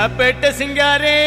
சைதாப்பேட்டை சிங்காரே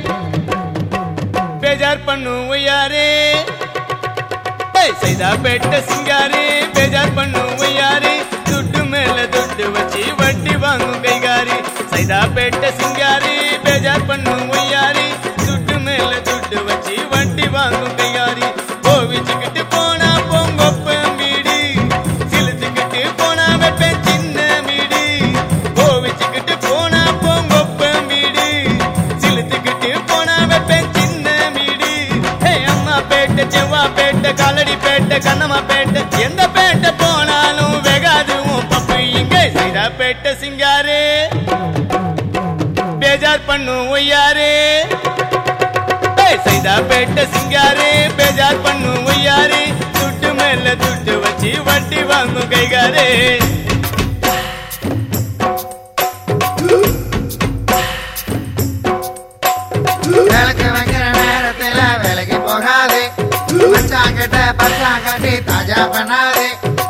பேஜார் பண்ணு ஒய்யாரே ஏய், சைதாப்பேட்டை சிங்காரே பேஜார் பண்ணு ஒய்யாரே துட்டு மேல துட்டு வச்சு வட்டி வாங்கும் கைகாரி சைதாப்பேட்டை சிங்காரே பேஜார் பண்ணு ஒய்யாரே துட்டு மேல துட்டு வச்சு வட்டி வாங்கும் கைகாரி கோவிச்சுக்கிட்டு போனா பொங்கொப்பம் வீடு சிலுத்துக்கிட்டு போனா வைப்பேன் சின்ன வீடு கோவிச்சுக்கிட்டு போனா பொங்கொப்பம் வீடு சிலுத்துக்கிட்டு போனா வைப்பேன் சின்ன வீடு ஹே அம்மா பேட்டை செவ்வா பேட்டை காலடி பேட்டை கண்ணம்மா பேட்டை எந்த பேட்டை போனாலும் வெகாது உன் பப்பு இங்கே சைதா பேட்டை சிங்காரே பேஜார் பண்ணும் ஒய்யாரே ஏய், சைதா பேட்டை சிங்காரே பேஜார் பண்ணும் ஒய்யாரே துட்டு மேல துட்டு வச்சு வட்டி வாங்கும் கைகாரே விளக்கு வைக்கிற நேரத்துல விலைக்கு போகாது மச்சாங்கிட்ட பச்சாங்கட்டி தாஜா பண்ணாது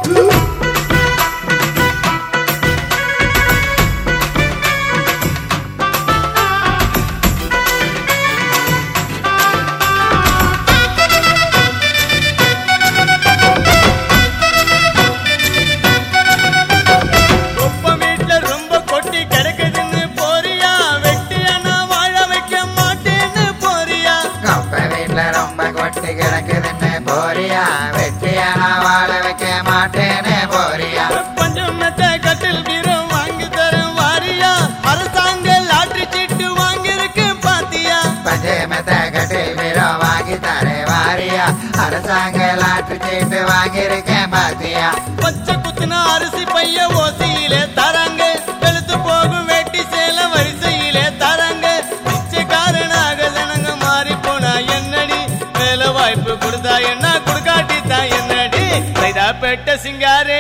ஒப்ப வீட்டுல ரொம்ப கொட்டி கிடக்குதுன்னு போறியா வெட்டியானா வாழ வைக்க மாட்டேன்னு போறியா கொப்ப வீட்டுல ரொம்ப கொட்டி கிடக்குதுன்னு போறியா வெட்டியா நான் வாழ வைக்க மாட்டேன்னு போறியா பஞ்சம் மெத்த கட்டில் வீரம் வாங்கி தரேன் வாரியா அரசாங்க லாட்டரி சீட்டு வாங்கியிருக்கு பாத்தியா பஞ்சமத்த கட்டில் வீரோ வாங்கி தரே வாரியா அரசாங்க லாட்டு சீட்டு வாங்கியிருக்கேன் பாத்தியா பச்சை குத்துன அரிசி பைய ஓசியிலே தராங்க வெளுத்து போகும் வேட்டி சேல வரிசையிலே தராங்க பிச்சைக்காரனாக ஜனங்க மாறி போனா என்னடி வேலை வாய்ப்பு கொடுத்தா என்ன கொடுக்காட்டி தான் என்னடி சைதா பெட்ட சிங்காரே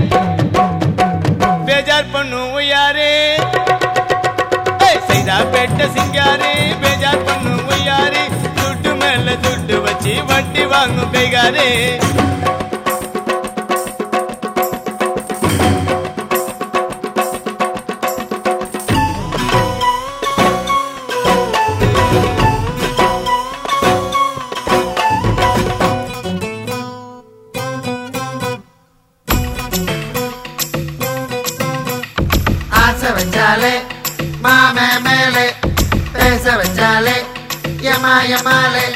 பேஜார் பண்ணும் யாரே சைதா பெட்ட சிங்காரே பேஜார் பண்ணும் யாரே துட்டு மேல துட்டு வச்சு வட்டி வாங்கும் கைகாரே ஆசை வச்சாலே மாமே மேலே பேச வச்சாலே யமா யமாலே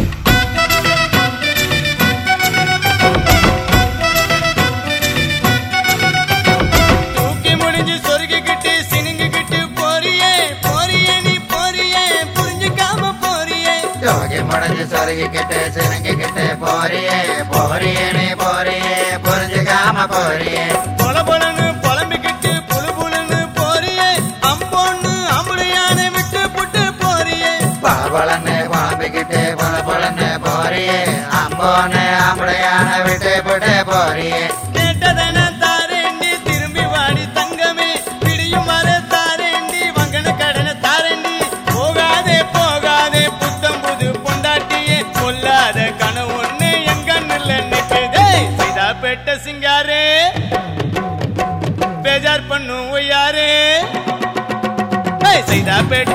தூக்கி முடிஞ்சு சொருகிக்கிட்டு சினுங்கிக்கிட்டு போறியே போறியே நீ போறியே புரிஞ்சுக்காம போறியே யோகி முடிஞ்சு சொருகிக்கிட்டு சினுங்கிக்கிட்டு போறியே போறியே நீ போறியே புரிஞ்சுக்காம போறியே பொல பொலன்னு புலம்பிக்கிட்டு புழு புழுன்னு போறியே அம்போன்னு அம்புடையான விட்டு புட்டு போறியே பளபளன்னு குழம்பிக்கிட்டு பொல பொலன்னு போறியே அம்போன்னு அம்படையான விட்டு போட்டு போறியே கேட்டதன தாரேண்டி திரும்பி வாடி தங்கமே பிடியும் வர தாரேண்டி வங்கன கடன தாரேண்டி போகாதே போகாதே புத்தம் புது பொண்டாட்டியே கொல்லாத கனவு ஒண்ணு என் கண்ணுல நிக்குதே சைதா பெட்ட சிங்காரே பேஜார் பண்ணும் ஒய்யாரே ஏய், சைதா பெட்ட